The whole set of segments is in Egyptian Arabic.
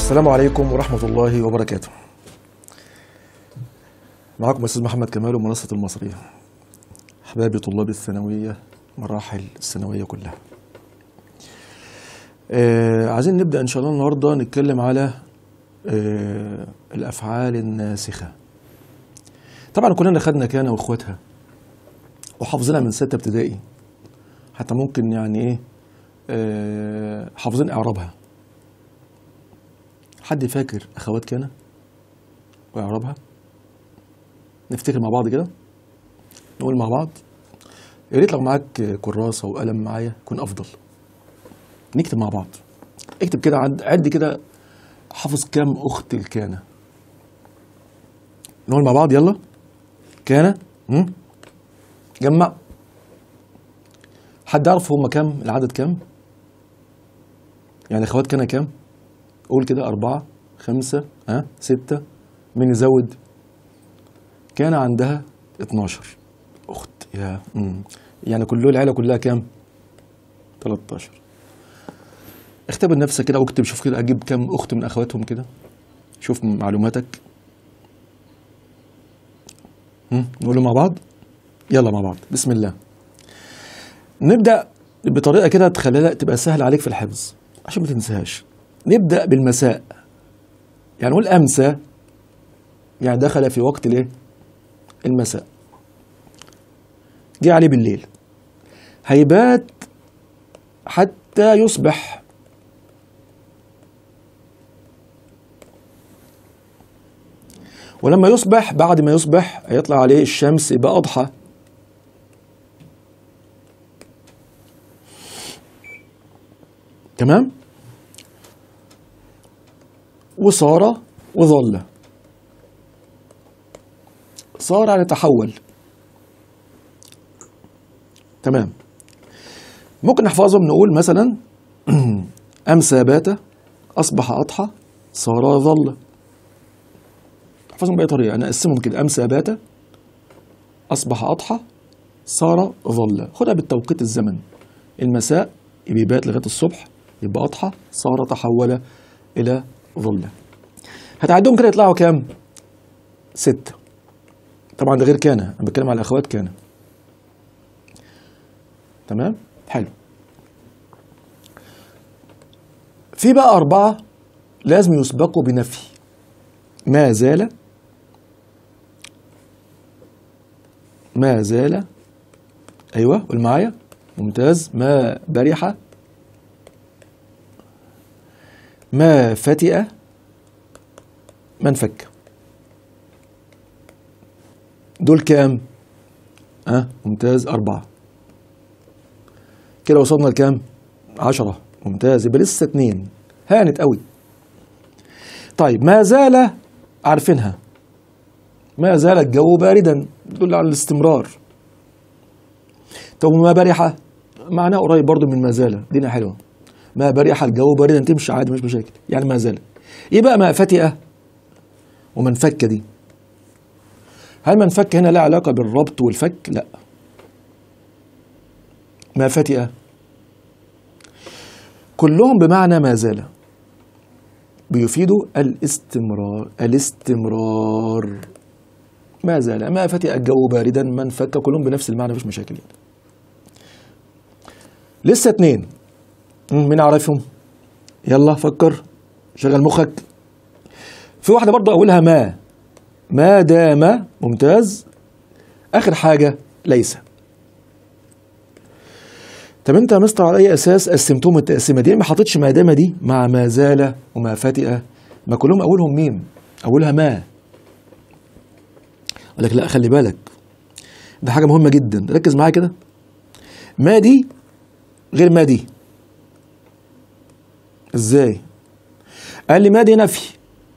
السلام عليكم ورحمة الله وبركاته معكم أستاذ محمد كمال ومنصة المصرية أحبابي طلاب الثانوية مراحل الثانوية كلها آه عايزين نبدأ إن شاء الله النهاردة نتكلم على آه الأفعال الناسخة طبعا كلنا خدنا كان وإخواتها وحافظينها من ستة ابتدائي حتى ممكن يعني إيه آه حافظين إعرابها حد فاكر اخوات كان واعرابها نفتكر مع بعض كده نقول مع بعض يا ريت لو معاك كراسه وقلم معايا يكون افضل نكتب مع بعض اكتب كده عد, عد كده حافظ كام اخت الكانه نقول مع بعض يلا كان مم؟ جمع حد يعرف هما كام العدد كام يعني اخوات كان كام قول كده أربعة خمسة ها ستة مين يزود كان عندها 12 أخت يا مم. يعني كل العيلة كلها كام 13 اختبر نفسك كده واكتب شوف كده أجيب كام أخت من أخواتهم كده شوف معلوماتك مم. نقوله مع بعض يلا مع بعض بسم الله نبدأ بطريقة كده تخليها تبقى سهلة عليك في الحفظ عشان ما تنساهاش نبدأ بالمساء يعني نقول أمسى يعني دخل في وقت الايه؟ المساء جه عليه بالليل هيبات حتى يصبح ولما يصبح بعد ما يصبح هيطلع عليه الشمس يبقى أضحى تمام؟ وصار وظل صار يعني تحول تمام ممكن نحفظهم نقول مثلا أمسى بات أصبح أضحى صار ظل احفظهم بأي طريقة أنا أقسمهم كده أمسى بات أصبح أضحى صار ظل خدها بالتوقيت الزمن المساء يبقى بات لغاية الصبح يبقى أضحى صار تحول إلى ظلة هتعدهم كده يطلعوا كام؟ ستة طبعا ده غير كان انا بتكلم على الاخوات كان تمام حلو في بقى أربعة لازم يسبقوا بنفي ما زال ما زال أيوه قول معايا ممتاز ما برح ما فتئ من فك دول كام؟ أه ممتاز أربعة كده وصلنا لكام؟ عشرة ممتاز يبقى لسه اتنين هانت قوي طيب ما زال عارفينها ما زال الجو باردا تدل على الاستمرار طب ما برح معناه قريب برضو من ما زال دينا حلوه ما برح الجو باردا تمشي عادي مش مشاكل يعني ما زال يبقى ما فتئ ومن فك دي هل من فك هنا لا علاقة بالربط والفك لا ما فتئ كلهم بمعنى ما زال بيفيدوا الاستمرار الاستمرار ما زال ما فتئ الجو باردا من فك كلهم بنفس المعنى مفيش مشاكل يعني. لسه اتنين مين عارفهم يلا فكر شغل مخك في واحدة برضه أولها ما ما دام ممتاز آخر حاجة ليس طب أنت يا مستر على أي أساس قسمتهم التقسيمة دي ما حطيتش ما دام دي مع ما زال وما فتئ ما كلهم أولهم ميم أولها ما أقول لك لا خلي بالك ده حاجة مهمة جدا ركز معايا كده ما دي غير ما دي ازاي قال لي ما دي نفي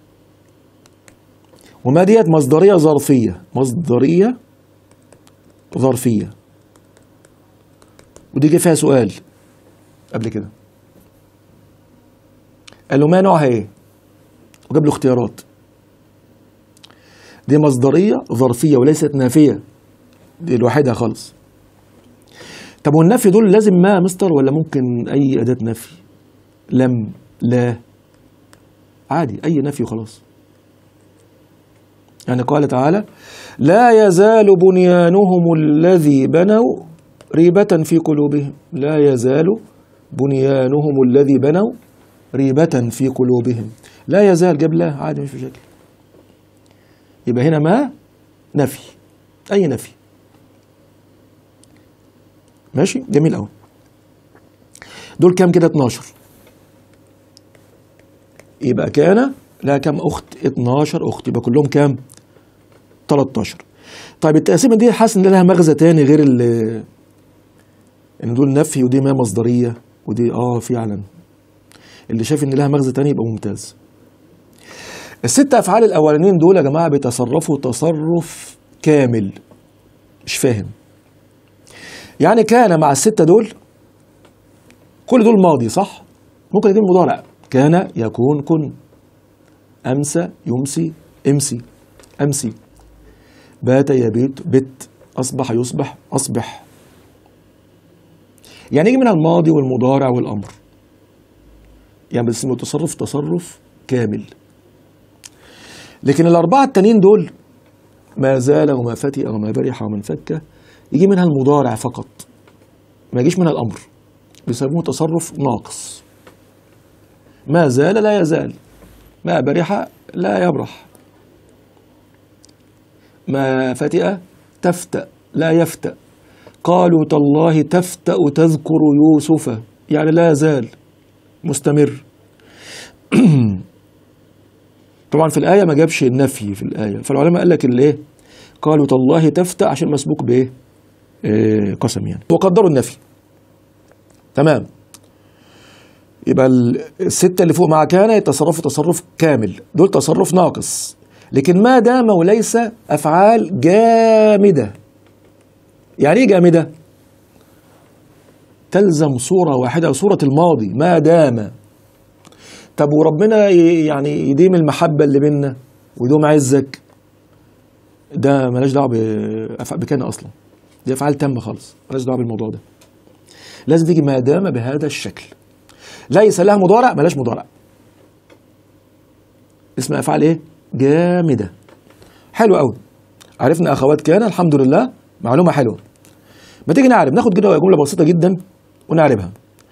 وما ديت مصدرية ظرفية مصدرية ظرفية ودي جه فيها سؤال قبل كده قال له ما نوعها ايه وجاب له اختيارات دي مصدرية ظرفية وليست نافية دي لوحدها خالص طب والنفي دول لازم ما مستر ولا ممكن أي أداة نفي لم لا عادي اي نفي وخلاص يعني قال تعالى لا يزال بنيانهم الذي بنوا ريبة في قلوبهم لا يزال بنيانهم الذي بنوا ريبة في قلوبهم لا يزال جاب لا عادي مش مشاكل يبقى هنا ما نفي أي نفي ماشي جميل قوي دول كام كده 12 يبقى كان لها كام اخت 12 اخت يبقى كلهم كام 13 طيب التقسيمه دي حاسس ان لها مغزى تاني غير ال ان دول نفي ودي ما مصدريه ودي اه فعلا اللي شايف ان لها مغزى تاني يبقى ممتاز الست افعال الاولانيين دول يا جماعه بيتصرفوا تصرف كامل مش فاهم يعني كان مع الستة دول كل دول ماضي صح ممكن يكون مضارع كان يكون كن أمسى يمسي امسي أمسي بات يبيت بت أصبح يصبح أصبح يعني يجي منها الماضي والمضارع والأمر يعني بس تصرف تصرف كامل لكن الأربعة التانيين دول ما زال وما فتئ وما برح وما انفك يجي منها المضارع فقط ما يجيش منها الأمر بيسموه تصرف ناقص ما زال لا يزال ما برح لا يبرح ما فتئ تفتأ لا يفتأ قالوا تالله تفتأ تذكر يوسف يعني لا يزال مستمر طبعا في الآية ما جابش النفي في الآية فالعلماء قال لك الايه قالوا تالله تفتأ عشان مسبوق بايه إيه قسم يعني وقدروا النفي تمام يبقى الستة اللي فوق مع كان يتصرفوا تصرف كامل دول تصرف ناقص لكن ما دام وليس أفعال جامدة يعني ايه جامدة تلزم صورة واحدة صورة الماضي ما دام طب وربنا يعني يديم المحبة اللي بينا ويدوم عزك ده ملاش دعوة بكان أصلا دي أفعال تامة خالص ملاش دعوة بالموضوع ده لازم تيجي ما دام بهذا الشكل ليس لها مضارع ملاش مضارع اسم افعال ايه جامده حلو قوي عرفنا اخوات كان الحمد لله معلومه حلوه ما تيجي نعرب ناخد كده جمله بسيطه جدا ونعربها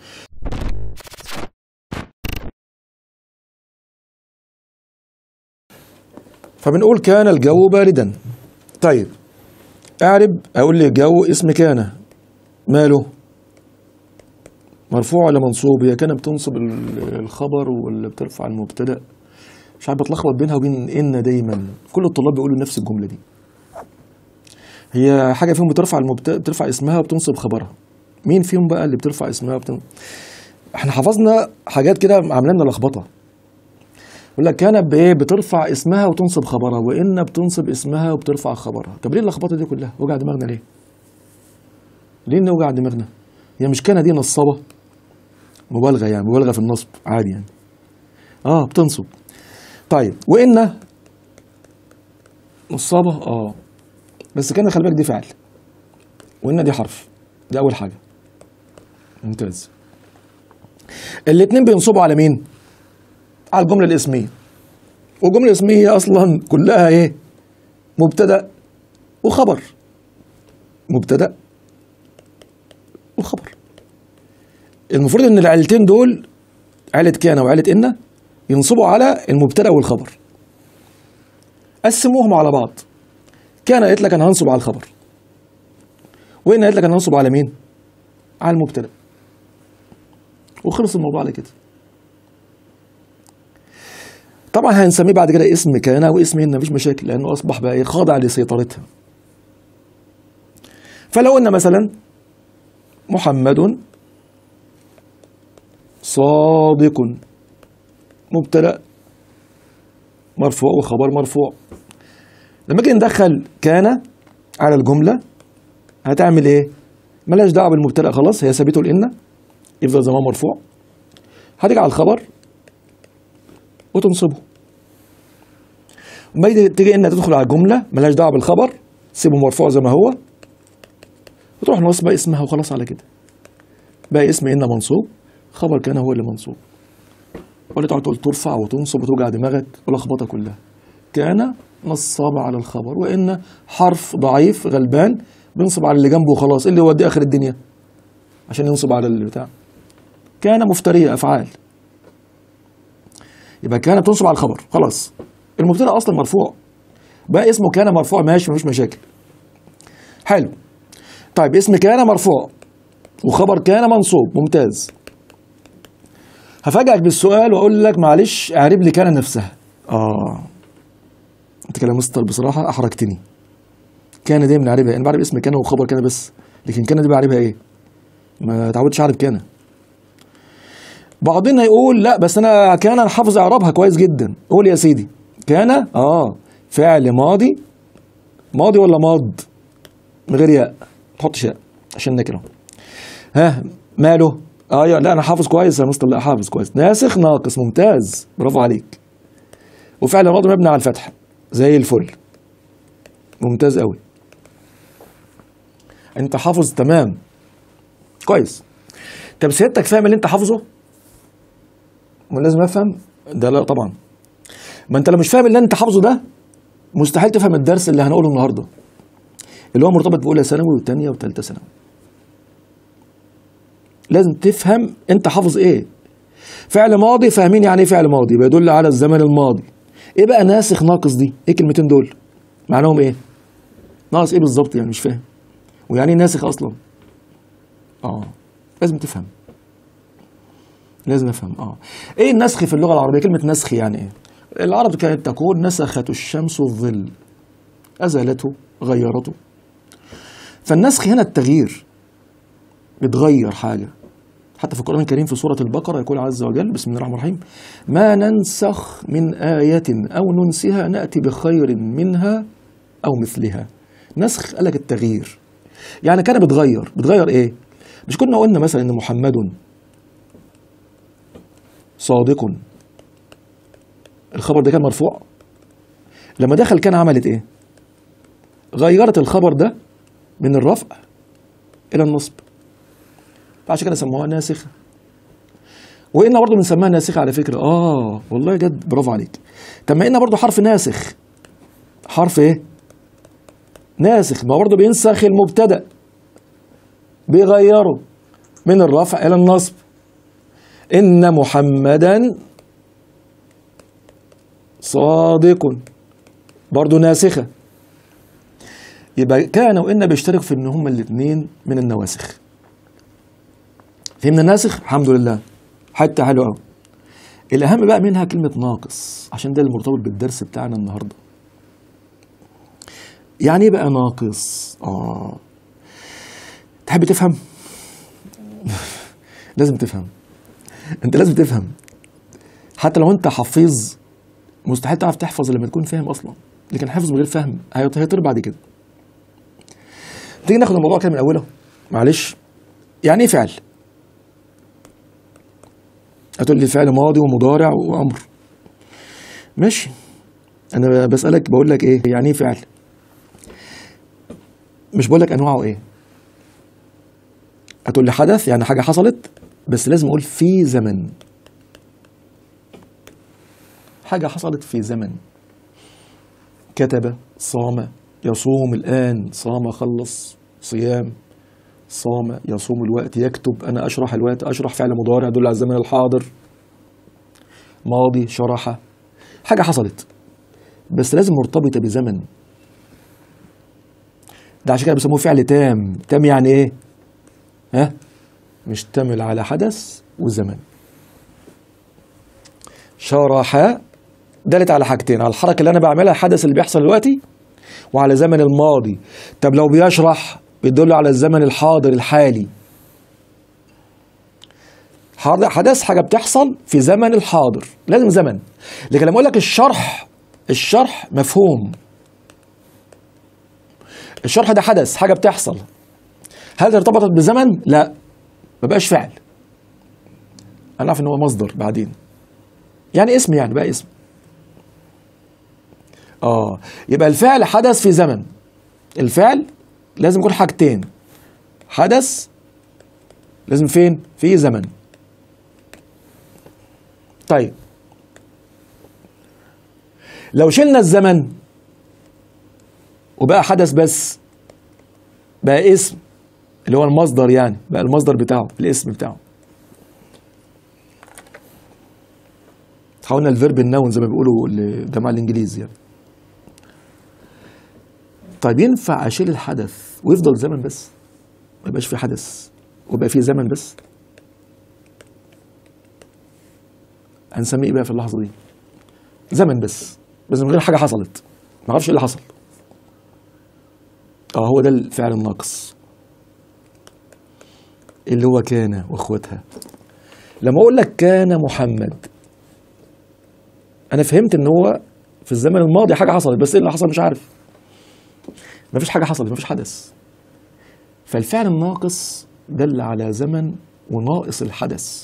فبنقول كان الجو باردا طيب اعرب اقول لي جو اسم كان ماله مرفوع ولا منصوب هي كانت بتنصب الخبر ولا بترفع المبتدا مش عارف بتلخبط بينها وبين ان دايما كل الطلاب بيقولوا نفس الجمله دي هي حاجه فيهم بترفع المبتدا بترفع اسمها وبتنصب خبرها مين فيهم بقى اللي بترفع اسمها وبتن... احنا حفظنا حاجات كده عامله لنا لخبطه يقول لك كان بايه بترفع اسمها وتنصب خبرها وان بتنصب اسمها وبترفع خبرها طب ليه اللخبطه دي كلها وجع دماغنا ليه ليه نوجع دماغنا هي مش كان دي نصابه مبالغه يعني مبالغه في النصب عادي يعني اه بتنصب طيب وان نصابه اه بس كان خلي بالك دي فعل وان دي حرف دي اول حاجه ممتاز الاثنين بينصبوا على مين على الجمله الاسميه والجمله الاسميه هي اصلا كلها ايه مبتدا وخبر مبتدا وخبر المفروض ان العيلتين دول عيلة كان وعيلة إن ينصبوا على المبتدأ والخبر قسموهم على بعض كان قالت لك انا هنصب على الخبر وإن قالت لك انا هنصب على مين على المبتدأ وخلص الموضوع على كده طبعا هنسميه بعد كده اسم كان واسم إن مفيش مشاكل لأنه أصبح بقى خاضع لسيطرتها فلو قلنا مثلا محمد صادق مبتدا مرفوع وخبر مرفوع لما نيجي ندخل كان على الجمله هتعمل ايه ملهاش دعوه بالمبتدا خلاص هي ثابته لان يفضل زمان مرفوع هتيجي على الخبر وتنصبه وما تيجي انها تدخل على الجمله ملهاش دعوه بالخبر سيبه مرفوع زي ما هو وتروح نصب اسمها وخلاص على كده بقى اسم ان منصوب خبر كان هو اللي منصوب ولا تقعد تقول ترفع وتنصب وتوجع دماغك ولخبطه كلها كان نصاب على الخبر وان حرف ضعيف غلبان بينصب على اللي جنبه وخلاص إيه اللي يوديه اخر الدنيا عشان ينصب على اللي بتاع كان مفترية افعال يبقى كان بتنصب على الخبر خلاص المبتدا اصلا مرفوع بقى اسمه كان مرفوع ماشي مفيش مشاكل حلو طيب اسم كان مرفوع وخبر كان منصوب ممتاز هفاجئك بالسؤال واقول لك معلش اعرب لي كان نفسها اه انت كده يا مستر بصراحه احرجتني كان دي بنعربها انا بعرف اسم كان وخبر كان بس لكن كان دي بعربها ايه ما تعودش اعرف كان بعضنا يقول لا بس انا كان انا حافظ اعرابها كويس جدا قول يا سيدي كان اه فعل ماضي ماضي ولا ماض من غير ياء ما تحطش ياء عشان نكره ها ماله اه يا لا انا حافظ كويس يا مستر لا حافظ كويس ناسخ ناقص ممتاز برافو عليك وفعل ماضي مبني على الفتح زي الفل ممتاز قوي انت حافظ تمام كويس طب سيادتك فاهم اللي انت حافظه ما لازم افهم ده لا طبعا ما انت لو مش فاهم اللي انت حافظه ده مستحيل تفهم الدرس اللي هنقوله النهارده اللي هو مرتبط باولى ثانوي والثانيه وثالثه ثانوي لازم تفهم انت حافظ ايه فعل ماضي فاهمين يعني ايه فعل ماضي بيدل على الزمن الماضي ايه بقى ناسخ ناقص دي ايه الكلمتين دول معناهم ايه ناقص ايه بالظبط يعني مش فاهم ويعني ايه ناسخ اصلا اه لازم تفهم لازم افهم اه ايه النسخ في اللغه العربيه كلمه نسخ يعني ايه العرب كانت تقول نسخت الشمس الظل ازالته غيرته فالنسخ هنا التغيير بتغير حاجه حتى في القرآن الكريم في سورة البقرة يقول عز وجل بسم الله الرحمن الرحيم ما ننسخ من آية أو ننسها نأتي بخير منها أو مثلها نسخ قال لك التغيير يعني كان بتغير بتغير إيه مش كنا قلنا مثلا إن محمد صادق الخبر ده كان مرفوع لما دخل كان عملت إيه غيرت الخبر ده من الرفع إلى النصب فعشان كده سموها ناسخة وإن برضه بنسميها ناسخة على فكرة آه والله جد برافو عليك طب ما إن برضه حرف ناسخ حرف إيه؟ ناسخ ما برضه بينسخ المبتدأ بيغيره من الرفع إلى النصب إن محمدا صادق برضه ناسخة يبقى كان وإن بيشتركوا في إن هما الاتنين من النواسخ فهمنا الناسخ الحمد لله حتى حلو قوي الاهم بقى منها كلمه ناقص عشان ده المرتبط بالدرس بتاعنا النهارده يعني ايه بقى ناقص اه تحب تفهم لازم تفهم انت لازم تفهم حتى لو انت حفيظ مستحيل تعرف تحفظ لما تكون فاهم اصلا لكن حفظ من غير فهم هيطير بعد كده تيجي ناخد الموضوع كده من اوله معلش يعني ايه فعل هتقول لي فعل ماضي ومضارع وامر ماشي انا بسالك بقول لك ايه يعني ايه فعل مش بقول لك انواعه ايه هتقول لي حدث يعني حاجه حصلت بس لازم اقول في زمن حاجه حصلت في زمن كتب صام يصوم الان صام خلص صيام صام يصوم الوقت يكتب أنا أشرح الوقت أشرح فعل مضارع يدل على الزمن الحاضر ماضي شرح حاجة حصلت بس لازم مرتبطة بزمن ده عشان كده بيسموه فعل تام تام يعني ايه ها مشتمل على حدث وزمن شرح دلت على حاجتين على الحركة اللي أنا بعملها الحدث اللي بيحصل دلوقتي وعلى زمن الماضي طب لو بيشرح بيدل على الزمن الحاضر الحالي حدث حاجة بتحصل في زمن الحاضر لازم زمن لكن لما أقول لك الشرح الشرح مفهوم الشرح ده حدث حاجة بتحصل هل ارتبطت بزمن؟ لا ما بقاش فعل أنا عارف إن هو مصدر بعدين يعني اسم يعني بقى اسم اه يبقى الفعل حدث في زمن الفعل لازم يكون حاجتين حدث لازم فين في زمن طيب لو شلنا الزمن وبقى حدث بس بقى اسم اللي هو المصدر يعني بقى المصدر بتاعه الاسم بتاعه حاولنا الفيرب النون زي ما بيقولوا الجماعه الانجليز يعني طيب ينفع اشيل الحدث ويفضل زمن بس ما يبقاش في حدث ويبقى في زمن بس هنسميه ايه بقى في اللحظه دي زمن بس بس من غير حاجه حصلت ما اعرفش ايه اللي حصل اه هو ده الفعل الناقص اللي هو كان واخواتها لما اقول لك كان محمد انا فهمت ان هو في الزمن الماضي حاجه حصلت بس ايه اللي حصل مش عارف مفيش حاجه حصلت مفيش حدث فالفعل الناقص دل على زمن وناقص الحدث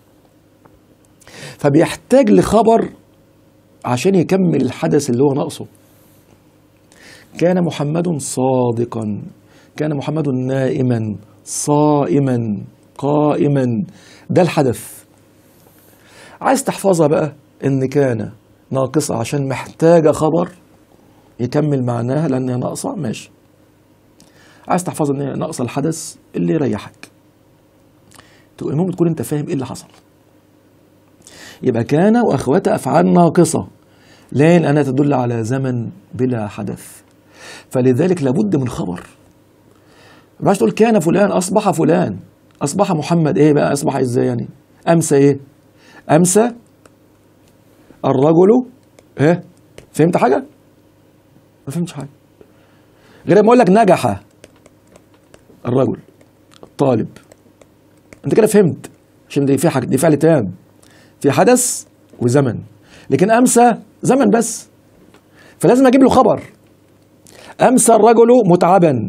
فبيحتاج لخبر عشان يكمل الحدث اللي هو ناقصه كان محمد صادقا كان محمد نائما صائما قائما ده الحدث عايز تحفظها بقى ان كان ناقصة عشان محتاجة خبر يكمل معناها لأنها ناقصة ماشي عايز تحفظ ان هي ناقصة الحدث اللي يريحك المهم تكون انت فاهم ايه اللي حصل يبقى كان واخواتها افعال ناقصة لان انها تدل على زمن بلا حدث فلذلك لابد من خبر ما تقول كان فلان اصبح فلان اصبح محمد ايه بقى اصبح ازاي يعني امسى ايه امسى الرجل ايه فهمت حاجه ما فهمتش حاجه غير ما اقول لك نجح الرجل الطالب انت كده فهمت عشان دي في حاجه دي فعل تام في حدث وزمن لكن امسى زمن بس فلازم اجيب له خبر امسى الرجل متعبا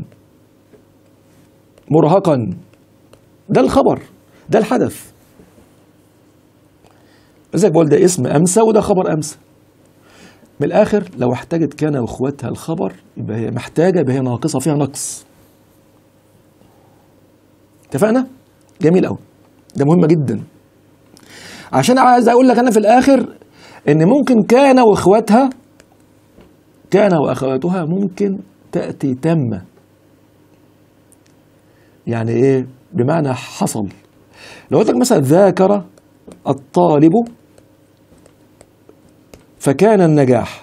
مرهقا ده الخبر ده الحدث زي بقول ده اسم امسى وده خبر امسى من الاخر لو احتاجت كان واخواتها الخبر يبقى هي محتاجه يبقى هي ناقصه فيها نقص اتفقنا جميل قوي ده مهمه جدا عشان عايز اقول لك انا في الاخر ان ممكن كان واخواتها كان واخواتها ممكن تاتي تامه يعني ايه بمعنى حصل لو قلت لك مثلا ذاكر الطالب فكان النجاح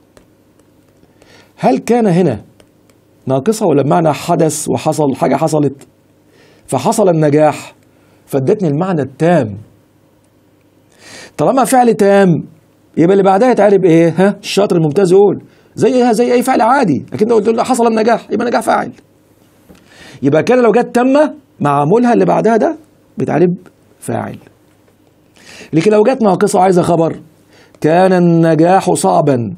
هل كان هنا ناقصة ولا بمعنى حدث وحصل حاجة حصلت فحصل النجاح فادتني المعنى التام طالما فعل تام يبقى اللي بعدها يتعرب ايه ها الشاطر الممتاز يقول زيها زي اي فعل عادي لكن قلت له حصل النجاح يبقى نجاح فاعل يبقى كان لو جت تامه معمولها اللي بعدها ده بيتعرب فاعل لكن لو جت ناقصه عايزه خبر كان النجاح صعبا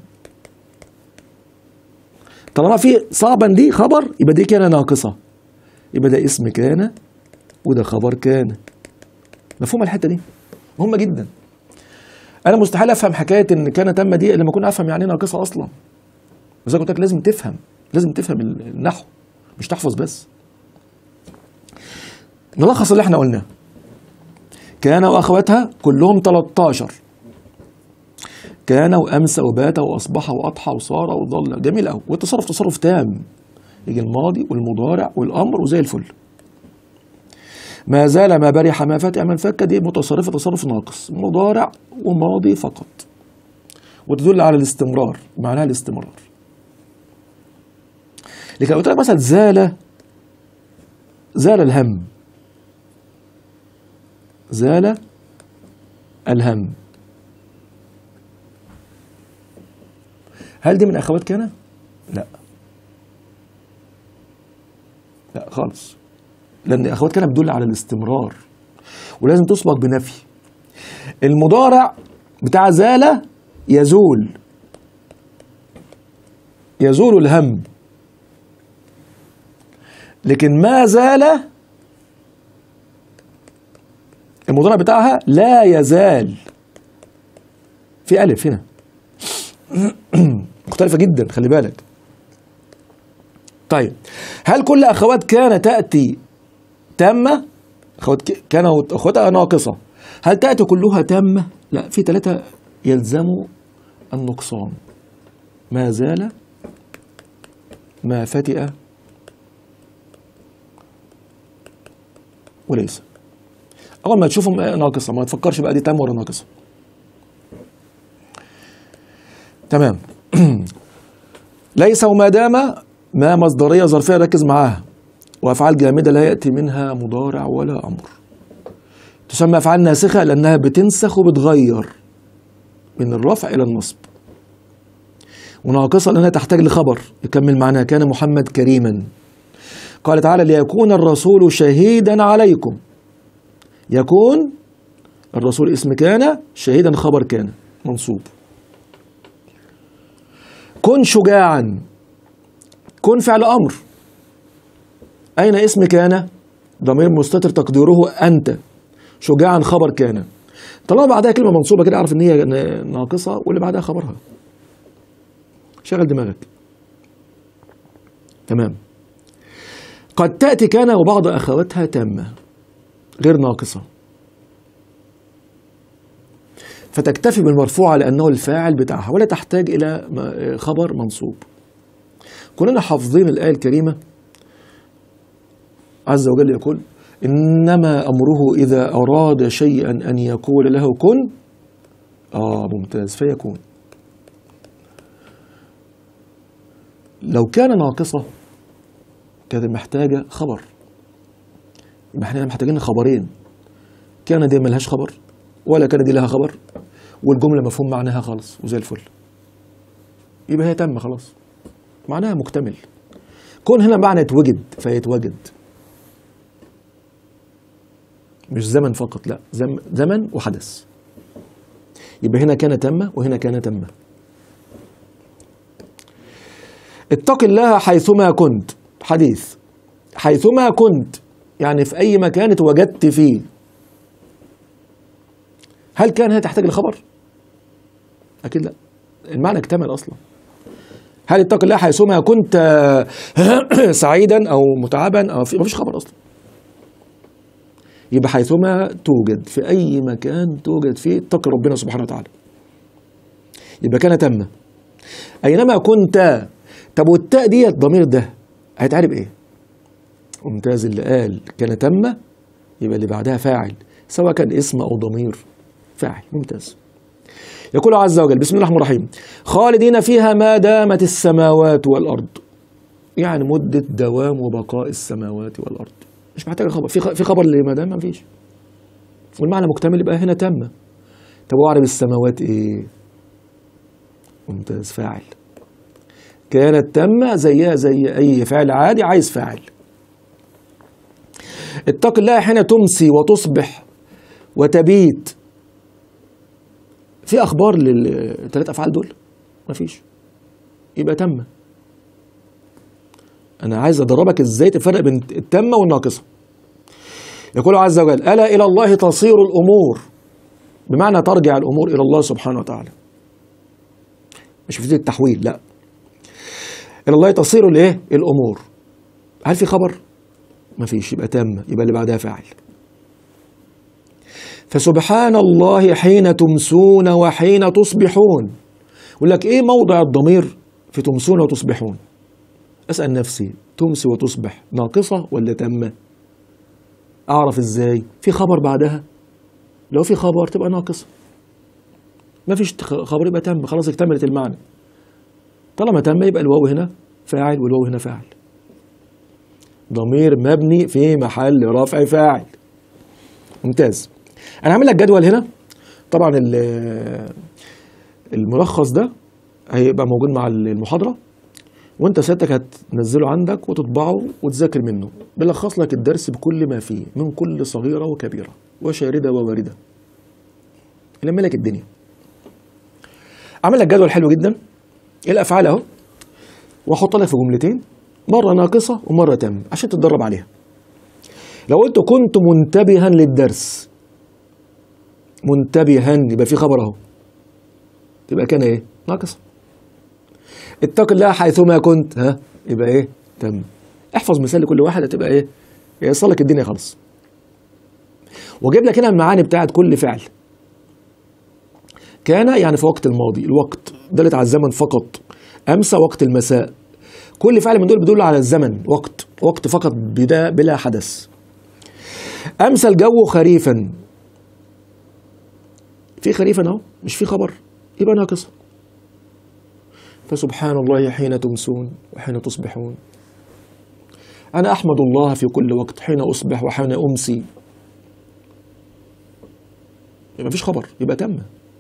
طالما في صعبا دي خبر يبقى دي كان ناقصه يبقى ده اسم كان وده خبر كان مفهوم الحته دي مهمه جدا انا مستحيل افهم حكايه ان كان تم دي لما اكون افهم يعني ايه ناقصه اصلا زي ما قلت لك لازم تفهم لازم تفهم النحو مش تحفظ بس نلخص اللي احنا قلناه كان واخواتها كلهم 13 كان وامسى وبات واصبح واضحى وصار وظل جميل قوي والتصرف تصرف تام يجي الماضي والمضارع والامر وزي الفل ما زال ما برح ما فات ما انفك دي متصرفه تصرف ناقص مضارع وماضي فقط وتدل على الاستمرار معناها الاستمرار لكن قلت لك مثلا زال زال الهم زال الهم هل دي من اخوات كان؟ لا لا خالص لان اخوات كان بتدل على الاستمرار ولازم تسبق بنفي المضارع بتاع زال يزول يزول الهم لكن ما زال المضارع بتاعها لا يزال في ألف هنا مختلفة جدا خلي بالك طيب هل كل أخوات كان تأتي تامة أخوات كان أخواتها ناقصة هل تأتي كلها تامة لا في ثلاثة يلزموا النقصان ما زال ما فتئ وليس اول ما تشوفهم ناقصه ما تفكرش بقى دي تام ولا ناقصه تمام ليس وما دام ما مصدريه ظرفيه ركز معاها وافعال جامده لا ياتي منها مضارع ولا امر تسمى افعال ناسخه لانها بتنسخ وبتغير من الرفع الى النصب وناقصه لانها تحتاج لخبر يكمل معناها كان محمد كريما قال تعالى ليكون الرسول شهيدا عليكم يكون الرسول اسم كان شهيدا خبر كان منصوب كن شجاعا كن فعل امر اين اسم كان ضمير مستتر تقديره انت شجاعا خبر كان طالما بعدها كلمه منصوبه كده اعرف ان هي ناقصه واللي بعدها خبرها شغل دماغك تمام قد تأتي كان وبعض أخواتها تامة غير ناقصة فتكتفي بالمرفوع لأنه الفاعل بتاعها ولا تحتاج إلى خبر منصوب كلنا حافظين الآية الكريمة عز وجل يقول إنما أمره إذا أراد شيئا أن يقول له كن آه ممتاز فيكون لو كان ناقصة كانت محتاجة خبر يبقى احنا محتاجين خبرين كان دي ملهاش خبر ولا كان دي لها خبر والجملة مفهوم معناها خالص وزي الفل يبقى هي تم خلاص معناها مكتمل كون هنا معنى يتوجد فيتوجد مش زمن فقط لا زم زمن وحدث يبقى هنا كان تم وهنا كان تم اتق الله حيثما كنت حديث حيثما كنت يعني في أي مكان اتوجدت فيه هل كان هنا تحتاج لخبر؟ أكيد لا المعنى اكتمل أصلا هل اتق الله حيثما كنت سعيدا أو متعبا أو في مفيش خبر أصلا يبقى حيثما توجد في أي مكان توجد فيه اتق ربنا سبحانه وتعالى يبقى كان تم أينما كنت طب والتاء دي الضمير ده هيتعرب ايه؟ ممتاز اللي قال كان تم يبقى اللي بعدها فاعل سواء كان اسم او ضمير فاعل ممتاز يقول عز وجل بسم الله الرحمن الرحيم خالدين فيها ما دامت السماوات والارض يعني مدة دوام وبقاء السماوات والارض مش محتاج خبر في في خبر لما دام ما فيش والمعنى مكتمل يبقى هنا تم طب واعرب السماوات ايه ممتاز فاعل كانت تامة زيها زي أي فعل عادي عايز فاعل اتق الله حين تمسي وتصبح وتبيت في أخبار للثلاث أفعال دول مفيش يبقى تم أنا عايز أدربك إزاي تفرق بين التامة والناقصة يقول عز وجل ألا إلى الله تصير الأمور بمعنى ترجع الأمور إلى الله سبحانه وتعالى مش في التحويل لا الى الله تصير الايه الامور هل في خبر ما فيش يبقى تم يبقى اللي بعدها فاعل فسبحان الله حين تمسون وحين تصبحون يقول لك ايه موضع الضمير في تمسون وتصبحون اسال نفسي تمسي وتصبح ناقصه ولا تامه اعرف ازاي في خبر بعدها لو في خبر تبقى ناقصه ما فيش خبر يبقى تم خلاص اكتملت المعنى طالما تم يبقى الواو هنا فاعل والواو هنا فاعل ضمير مبني في محل رفع فاعل ممتاز انا هعمل لك جدول هنا طبعا الملخص ده هيبقى موجود مع المحاضره وانت سيادتك هتنزله عندك وتطبعه وتذاكر منه بلخص لك الدرس بكل ما فيه من كل صغيره وكبيره وشارده ووارده يلم لك الدنيا اعمل لك جدول حلو جدا الافعال اهو واحط لك في جملتين مره ناقصه ومره تم عشان تتدرب عليها لو قلت كنت منتبها للدرس منتبها يبقى في خبر اهو تبقى كان ايه ناقصه اتق الله حيثما كنت ها يبقى ايه تم احفظ مثال لكل واحد هتبقى ايه يوصل لك الدنيا خالص واجيب لك هنا المعاني بتاعت كل فعل كان يعني في وقت الماضي الوقت دلت على الزمن فقط امسى وقت المساء كل فعل من دول بيدل على الزمن وقت وقت فقط بدا بلا حدث امسى الجو خريفا في خريفا اهو مش في خبر يبقى ناقصه فسبحان الله حين تمسون وحين تصبحون أنا أحمد الله في كل وقت حين أصبح وحين أمسي يبقى مفيش خبر يبقى تم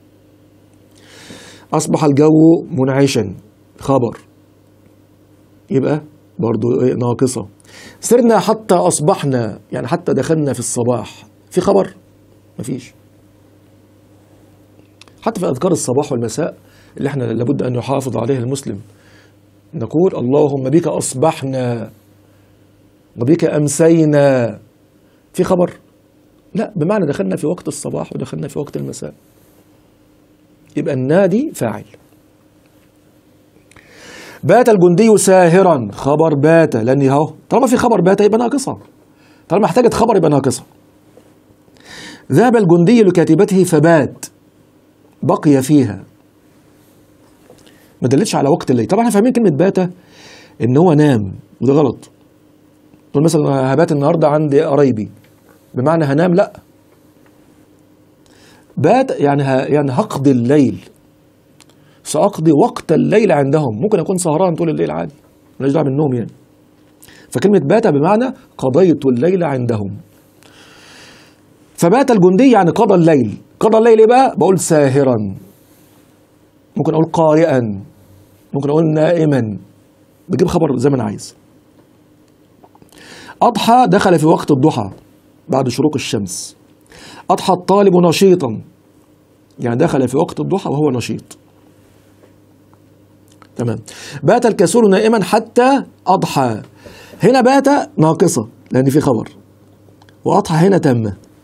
أصبح الجو منعشا خبر يبقى برضو إيه ناقصة سرنا حتى أصبحنا يعني حتى دخلنا في الصباح في خبر مفيش حتى في أذكار الصباح والمساء اللي احنا لابد أن يحافظ عليها المسلم نقول اللهم بك أصبحنا وبك أمسينا في خبر لا بمعنى دخلنا في وقت الصباح ودخلنا في وقت المساء يبقى النادي فاعل بات الجندي ساهرا خبر بات لان اهو طالما في خبر بات يبقى ناقصه طالما احتاجت خبر يبقى ناقصه ذهب الجندي لكاتبته فبات بقي فيها ما دلتش على وقت الليل طبعا احنا فاهمين كلمه بات ان هو نام وده غلط تقول مثلا هبات النهارده عند قرايبي بمعنى هنام لا بات يعني ه... يعني هقضي الليل سأقضي وقت الليل عندهم ممكن أكون سهران طول الليل عادي ماليش دعوة بالنوم يعني فكلمة بات بمعنى قضيت الليل عندهم فبات الجندي يعني قضى الليل قضى الليل ايه بقى بقول ساهرا ممكن اقول قارئا ممكن اقول نائما بجيب خبر زي ما انا عايز اضحى دخل في وقت الضحى بعد شروق الشمس اضحى الطالب نشيطا يعني دخل في وقت الضحى وهو نشيط تمام بات الكسول نائما حتى اضحى هنا بات ناقصه لان في خبر واضحى هنا تم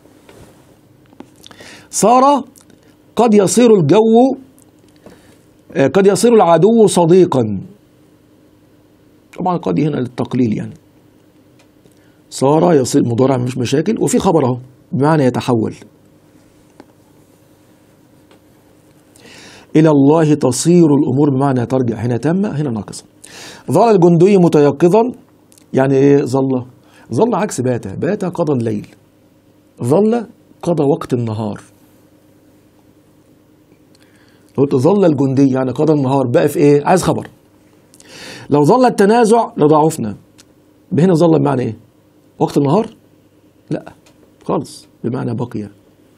صار قد يصير الجو آه، قد يصير العدو صديقا طبعا قد هنا للتقليل يعني صار يصير مضارع مش مشاكل وفي خبر اهو بمعنى يتحول إلى الله تصير الأمور بمعنى ترجع هنا تامة هنا ناقصة ظل الجندي متيقظا يعني إيه ظل ظل عكس بات بات قضى الليل ظل قضى وقت النهار لو قلت ظل الجندي يعني قضى النهار بقى في ايه عايز خبر لو ظل التنازع لضعفنا هنا ظل بمعنى ايه وقت النهار لا خالص بمعنى بقي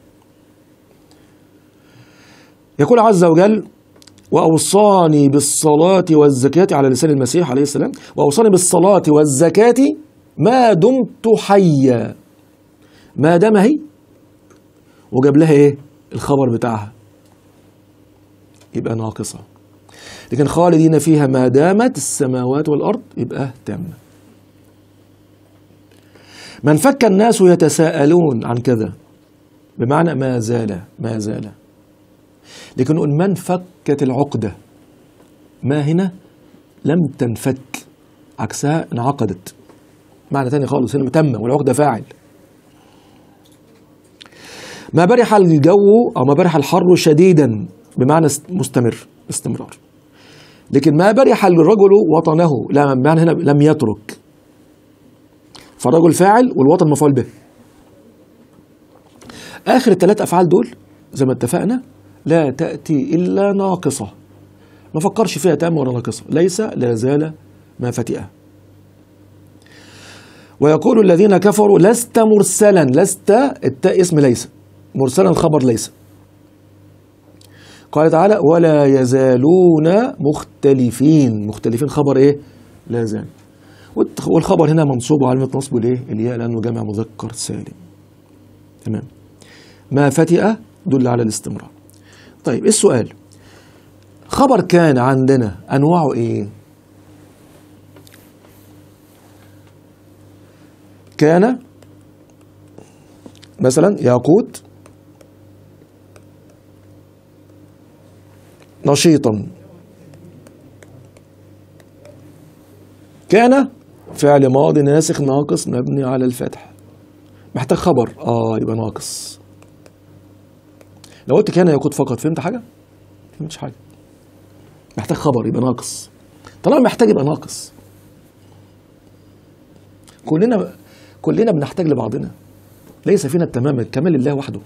يقول عز وجل وأوصاني بالصلاة والزكاة على لسان المسيح عليه السلام وأوصاني بالصلاة والزكاة ما دمت حيا ما دام هي وجاب لها ايه الخبر بتاعها يبقى ناقصة لكن خالدين فيها ما دامت السماوات والأرض يبقى تامة من فك الناس يتساءلون عن كذا بمعنى ما زال ما زال لكن نقول من فكت العقدة ما هنا لم تنفك عكسها انعقدت معنى تاني خالص هنا تم والعقدة فاعل ما برح الجو أو ما برح الحر شديدا بمعنى است- مستمر استمرار لكن ما برح الرجل وطنه لا بمعنى هنا لم يترك فالرجل فاعل والوطن مفعول به آخر الثلاث أفعال دول زي ما اتفقنا لا تأتي إلا ناقصة ما فكرش فيها تامة ولا ناقصة ليس لا زال ما فتئة ويقول الذين كفروا لست مرسلا لست التاء اسم ليس مرسلا خبر ليس قال تعالى ولا يزالون مختلفين مختلفين خبر ايه لا زال والت- والخبر هنا منصوب وعلامة نصبه الايه الياء لانه جمع مذكر سالم تمام ما فتئ دل على الاستمرار طيب إيه السؤال خبر كان عندنا انواعه ايه كان مثلا ياقوت نشيطا كان فعل ماضي ناسخ ناقص مبني على الفتح محتاج خبر اه يبقى ناقص لو قلت كان ياقوت فقط فهمت حاجه فهمتش حاجه محتاج خبر يبقى ناقص طالما محتاج يبقى ناقص كلنا كلنا بنحتاج لبعضنا ليس فينا التمام الكمال لله وحده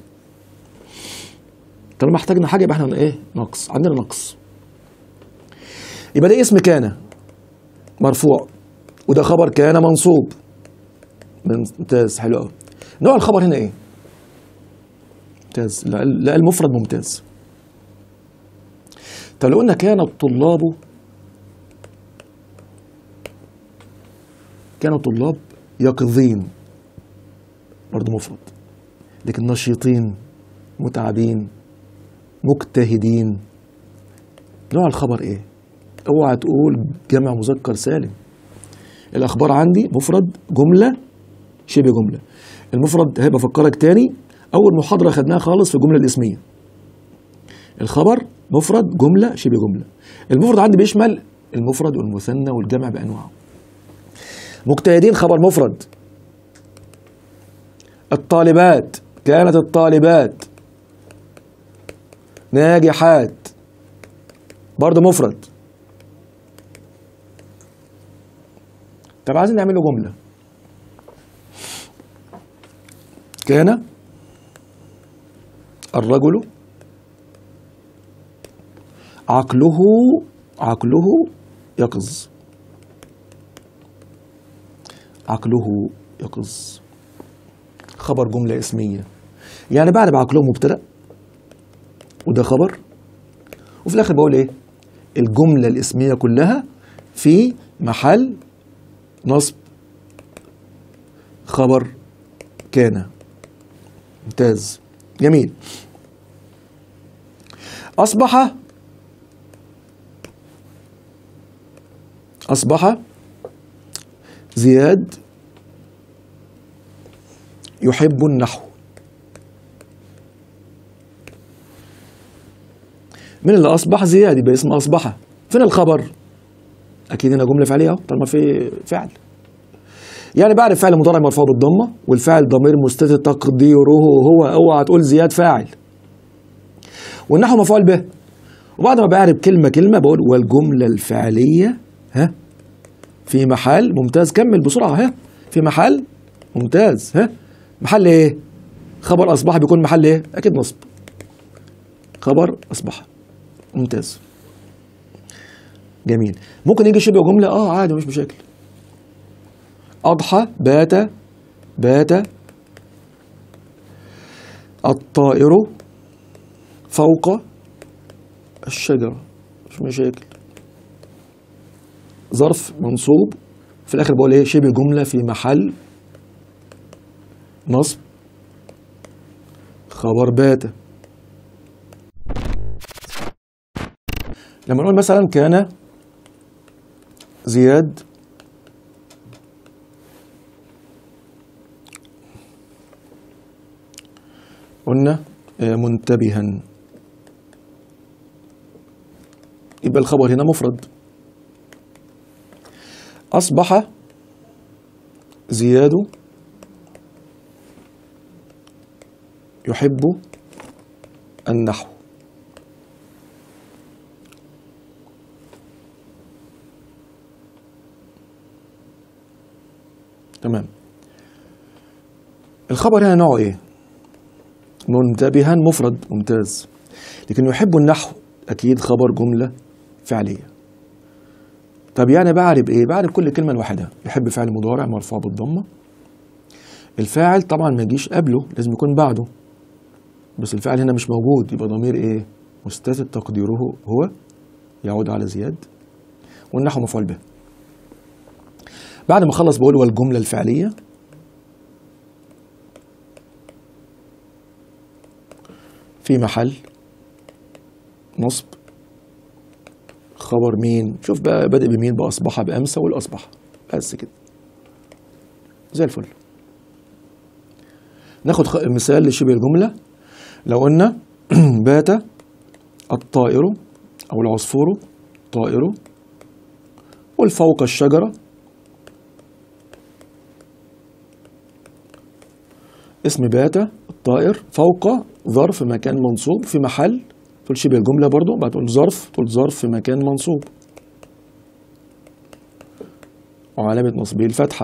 طالما احتاجنا حاجه يبقى احنا ايه نقص عندنا نقص يبقى ده اسم كان مرفوع وده خبر كان منصوب ممتاز حلو قوي نوع الخبر هنا ايه ممتاز لا لا المفرد ممتاز طب لو قلنا كان الطلاب كان الطلاب يقظين برضه مفرد لكن نشيطين متعبين مجتهدين نوع الخبر ايه اوعى تقول جمع مذكر سالم الاخبار عندي مفرد جمله شبه جمله المفرد هيبقى افكرك تاني اول محاضره خدناها خالص في الجمله الاسميه الخبر مفرد جمله شبه جمله المفرد عندي بيشمل المفرد والمثنى والجمع بانواعه مجتهدين خبر مفرد الطالبات كانت الطالبات ناجحات برضه مفرد طب عايزين نعمل له جمله كان الرجل عقله عقله يقظ عقله يقظ خبر جملة اسمية يعني بعد بعقله مبتدأ وده خبر وفي الآخر بقول إيه الجملة الاسمية كلها في محل نصب خبر كان ممتاز جميل أصبح أصبح زياد يحب النحو من اللي أصبح زياد يبقى اسمه أصبح فين الخبر أكيد هنا جملة فعلية أهو طالما في فعل يعني بعرف فعل مضارع مرفوع بالضمة والفاعل ضمير مستتر تقديره هو اوعى تقول زياد فاعل والنحو مفعول به وبعد ما بعرف كلمة كلمة بقول والجملة الفعلية ها في محل ممتاز كمل بسرعة ها في محل ممتاز ها محل ايه خبر اصبح بيكون محل ايه اكيد نصب خبر اصبح ممتاز جميل ممكن يجي شبه جملة اه عادي مش مشاكل أضحى بات بات الطائر فوق الشجرة مش مشاكل ظرف منصوب في الآخر بقول إيه شبه جملة في محل نصب خبر بات لما نقول مثلا كان زياد قلنا منتبها يبقى الخبر هنا مفرد أصبح زياد يحب النحو تمام الخبر هنا نوعه ايه منتبها مفرد ممتاز لكن يحب النحو اكيد خبر جمله فعليه طب يعني بعرف ايه بعرف كل كلمه لوحدها يحب فعل مضارع مرفوع بالضمه الفاعل طبعا ما يجيش قبله لازم يكون بعده بس الفاعل هنا مش موجود يبقى ضمير ايه مستتر تقديره هو يعود على زياد والنحو مفعول به بعد ما اخلص بقول والجمله الفعليه في محل نصب خبر مين شوف بقى بادئ بمين بأصبح بأمس والأصبح بس كده زي الفل ناخد خ- مثال لشبه الجملة لو قلنا بات الطائر أو العصفور طائر والفوق الشجرة اسم بات الطائر فوق ظرف مكان منصوب في محل تقول شبه الجملة برضو بعد تقول ظرف تقول ظرف في مكان منصوب وعلامة نصبه الفتحة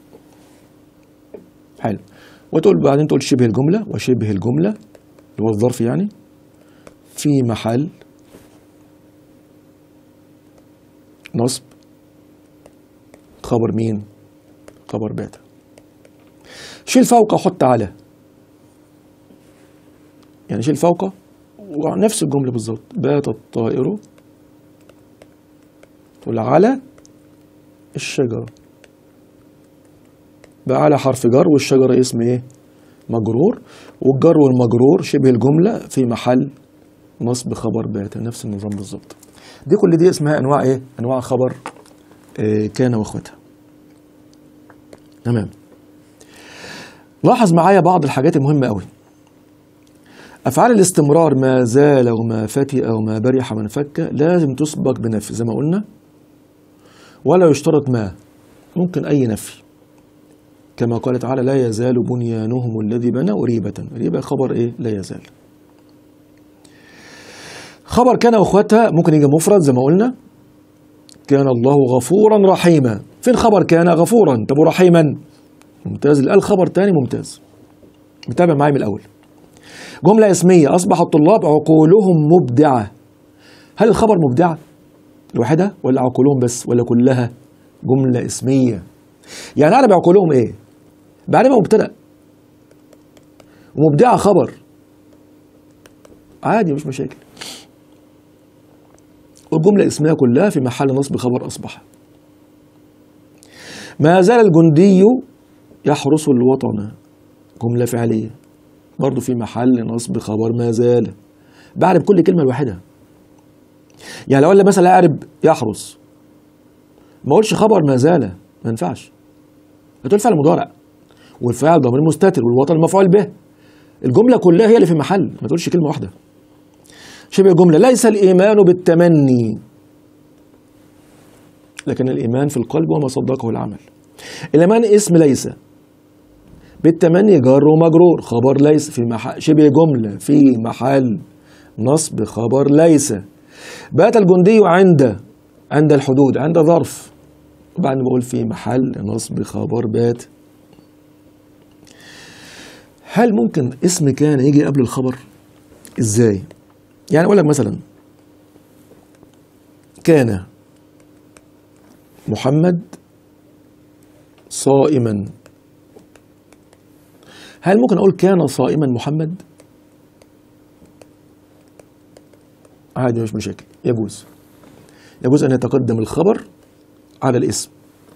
حلو وتقول بعدين تقول شبه الجملة وشبه الجملة اللي هو الظرف يعني في محل نصب خبر مين خبر بات شيل فوق وحط على يعني شيل فوق ونفس الجملة بالظبط بات الطائر تقول على الشجرة بقى على حرف جر والشجرة اسم ايه مجرور والجر والمجرور شبه الجملة في محل نصب خبر بات نفس النظام بالظبط دي كل دي اسمها انواع ايه انواع خبر آه كان واخواتها تمام لاحظ معايا بعض الحاجات المهمة قوي أفعال الاستمرار ما زال وما فتئ وما برح من فك لازم تسبق بنفي زي ما قلنا ولا يشترط ما ممكن أي نفي كما قال تعالى لا يزال بنيانهم الذي بنوا ريبة ريبة خبر إيه لا يزال خبر كان واخواتها ممكن يجي مفرد زي ما قلنا كان الله غفورا رحيما فين خبر كان غفورا طب ورحيما ممتاز اللي قال خبر تاني ممتاز متابع معايا من الاول جملة اسمية أصبح الطلاب عقولهم مبدعة هل الخبر مبدعة لوحدها ولا عقولهم بس ولا كلها جملة اسمية يعني أنا بعقولهم إيه بعلمها مبتدأ ومبدعة خبر عادي مش مشاكل والجملة اسمها كلها في محل نصب خبر أصبح ما زال الجندي يحرس الوطن جملة فعلية برضو في محل نصب خبر ما زال بعرب كل كلمة لوحدها يعني لو قال مثلا أعرب يحرس ما اقولش خبر ما زال ما ينفعش هتقول فعل مضارع والفاعل ضمير مستتر والوطن مفعول به الجملة كلها هي اللي في محل ما تقولش كلمة واحدة شبه جملة ليس الإيمان بالتمني لكن الإيمان في القلب وما صدقه العمل الإيمان اسم ليس بالتمني جار ومجرور خبر ليس في محل شبه جملة في محل نصب خبر ليس بات الجندي عند عند الحدود عند ظرف وبعدين بقول في محل نصب خبر بات هل ممكن اسم كان يجي قبل الخبر ازاي يعني اقول لك مثلا كان محمد صائما هل ممكن اقول كان صائما محمد عادي مش مشاكل يجوز يجوز ان يتقدم الخبر على الاسم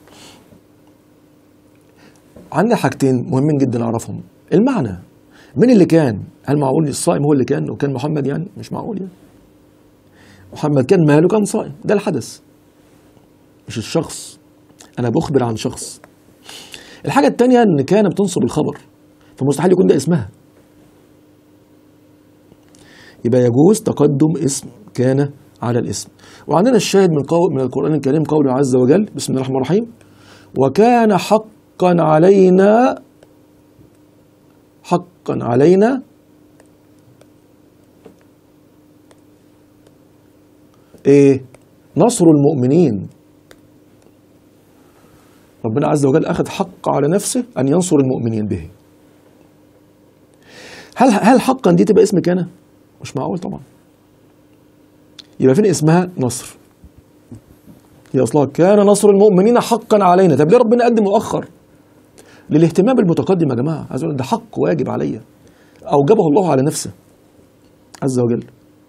عندنا حاجتين مهمين جدا اعرفهم المعنى مين اللي كان هل معقول الصائم هو اللي كان وكان محمد يعني مش معقول يعني محمد كان ماله كان صائم ده الحدث مش الشخص انا بخبر عن شخص الحاجة التانية ان كان بتنصب الخبر فمستحيل يكون ده اسمها يبقى يجوز تقدم اسم كان على الاسم وعندنا الشاهد من قول من القرآن الكريم قوله عز وجل بسم الله الرحمن الرحيم وكان حقا علينا حقا علينا ايه نصر المؤمنين ربنا عز وجل اخذ حق على نفسه ان ينصر المؤمنين به هل هل حقا دي تبقى اسم كان مش معقول طبعا يبقى فين اسمها نصر هي اصلها كان نصر المؤمنين حقا علينا طب ليه ربنا قدم مؤخر للاهتمام بالمتقدم يا جماعه عايز اقول ده حق واجب عليا اوجبه الله على نفسه عز وجل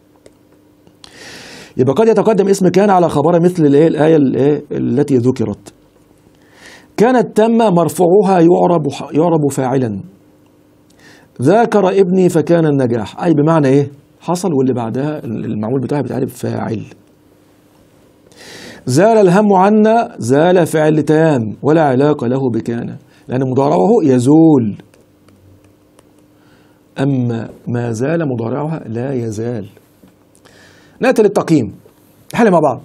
يبقى قد يتقدم اسم كان على خبر مثل الايه الايه الايه التي ذكرت كانت تامة مرفوعها يعرب يعرب فاعلا ذاكر ابني فكان النجاح أي بمعنى إيه حصل واللي بعدها المعمول بتاعها بيتعرب فاعل زال الهم عنا زال فعل تام ولا علاقة له بكان لأن مضارعه يزول أما ما زال مضارعها لا يزال نأتي للتقييم حل مع بعض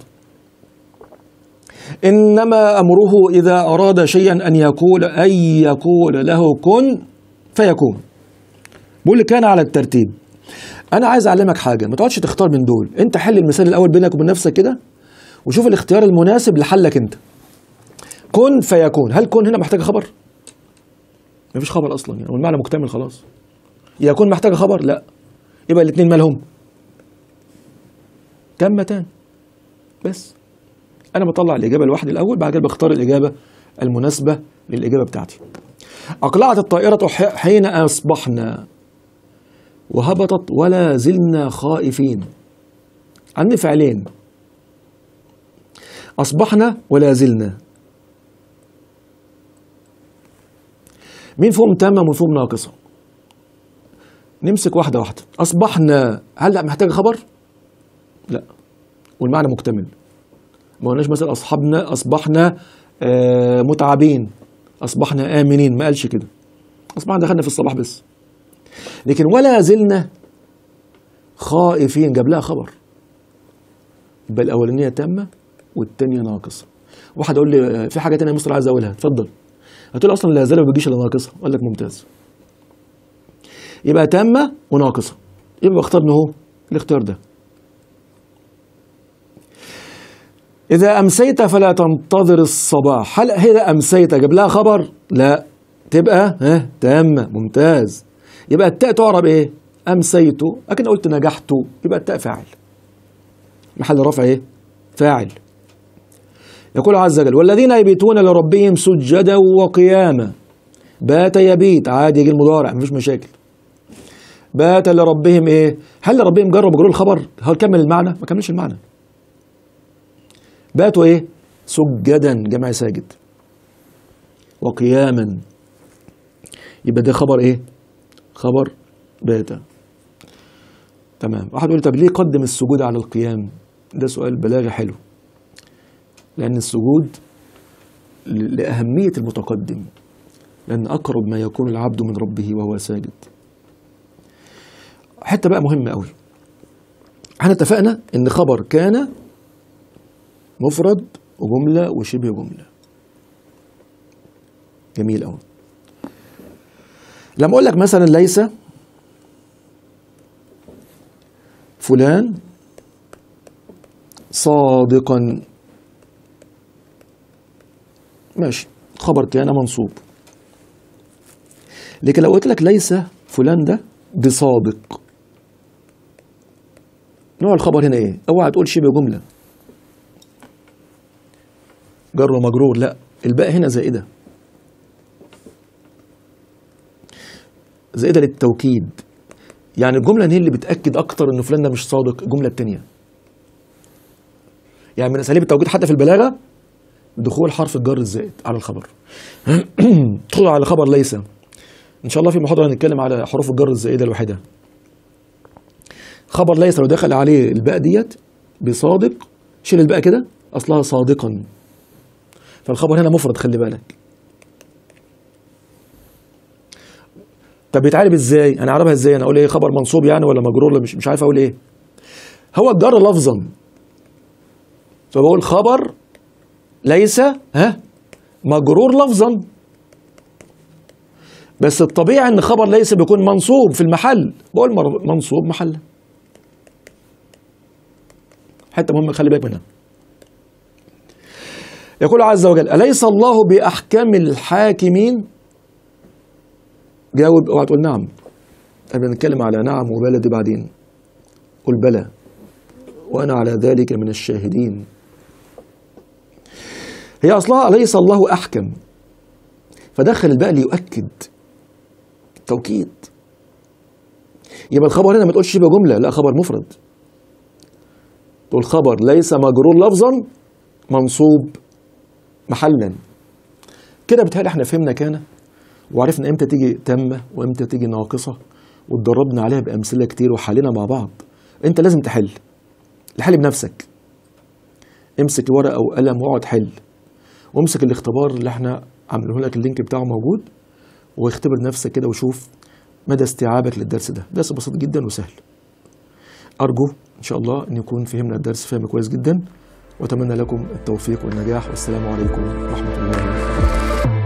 إنما أمره إذا أراد شيئا أن يقول أن يقول له كن فيكون بقول لك كان على الترتيب أنا عايز أعلمك حاجة ما تقعدش تختار من دول أنت حل المثال الأول بينك وبين نفسك كده وشوف الاختيار المناسب لحلك أنت كن فيكون هل كن هنا محتاجه خبر مفيش خبر اصلا يعني والمعنى مكتمل خلاص يكون محتاجه خبر لا يبقى الاثنين مالهم تامتان بس انا بطلع الاجابه لوحدي الاول بعد كده بختار الاجابه المناسبه للاجابه بتاعتي اقلعت الطائره ح- حين اصبحنا وهبطت ولا زلنا خائفين عندي فعلين اصبحنا ولا زلنا مين فيهم تامه ومين فيهم ناقصه نمسك واحده واحده اصبحنا هل محتاج خبر لا والمعنى مكتمل ما قلناش مثلا اصحابنا اصبحنا آه، متعبين اصبحنا امنين ما قالش كده اصبحنا دخلنا في الصباح بس لكن ولا زلنا خائفين جاب لها خبر يبقى الاولانيه تامه والثانيه ناقصه واحد يقول لي آه، في حاجه تانية يا مصر عايز اقولها اتفضل هتقول اصلا لا زال ما بيجيش الا ناقصه اقول لك ممتاز يبقى تامه وناقصه يبقى بختار هو الاختيار ده إذا أمسيت فلا تنتظر الصباح هل إذا أمسيت جاب لها خبر؟ لا تبقى ها تامة ممتاز يبقى التاء تعرب إيه؟ أمسيت لكن قلت نجحت يبقى التاء فاعل محل رفع إيه؟ فاعل يقول عز وجل والذين يبيتون لربهم سجدا وقياما بات يبيت عادي يجي المضارع مفيش مشاكل بات لربهم ايه هل لربهم جرب جروا الخبر هل كمل المعنى ما كملش المعنى باتوا ايه سجدا جمع ساجد وقياما يبقى ده خبر ايه خبر بات تمام واحد يقول طب ليه قدم السجود على القيام ده سؤال بلاغي حلو لأن السجود ل- لأهمية المتقدم لأن أقرب ما يكون العبد من ربه وهو ساجد حتة بقى مهمة قوي احنا اتفقنا ان خبر كان مفرد وجملة وشبه جملة جميل قوي لما اقول لك مثلا ليس فلان صادقا ماشي خبر كان منصوب لكن لو قلت لك ليس فلان ده بصادق نوع الخبر هنا ايه اوعى تقول شبه جمله جر ومجرور لا الباء هنا زائده زائده للتوكيد يعني الجمله هي اللي بتاكد اكتر ان فلان ده مش صادق الجمله الثانيه يعني من اساليب التوكيد حتى في البلاغه دخول حرف الجر الزائد على الخبر تدخل على خبر ليس ان شاء الله في محاضره هنتكلم على حروف الجر الزائده الوحيده خبر ليس لو دخل عليه الباء ديت بصادق شيل الباء كده اصلها صادقا فالخبر هنا مفرد خلي بالك طب بيتعرب ازاي انا اعربها ازاي انا اقول ايه خبر منصوب يعني ولا مجرور ولا مش مش عارف اقول ايه هو الجر لفظا فبقول خبر ليس ها مجرور لفظا بس الطبيعي ان خبر ليس بيكون منصوب في المحل بقول مر- منصوب محلا حتى مهم خلي بالك منها يقول عز وجل أليس الله بأحكم الحاكمين جاوب اوعى تقول نعم احنا بنتكلم على نعم وبلى دي بعدين قل بلى وأنا على ذلك من الشاهدين هي أصلها أليس الله أحكم فدخل الباء ليؤكد توكيد يبقى الخبر هنا ما تقولش شبه جملة لا خبر مفرد تقول خبر ليس مجرور لفظا منصوب محلا كده بتهيألي احنا فهمنا كان وعرفنا امتى تيجي تامة وامتى تيجي ناقصة واتدربنا عليها بأمثلة كتير وحلينا مع بعض انت لازم تحل الحل بنفسك امسك ورقة وقلم واقعد حل وامسك الاختبار اللي احنا عاملينه لك اللينك بتاعه موجود واختبر نفسك كده وشوف مدى استيعابك للدرس ده درس بسيط جدا وسهل أرجو إن شاء الله أن يكون فهمنا الدرس فهم كويس جدا وأتمنى لكم التوفيق والنجاح والسلام عليكم ورحمة الله وبركاته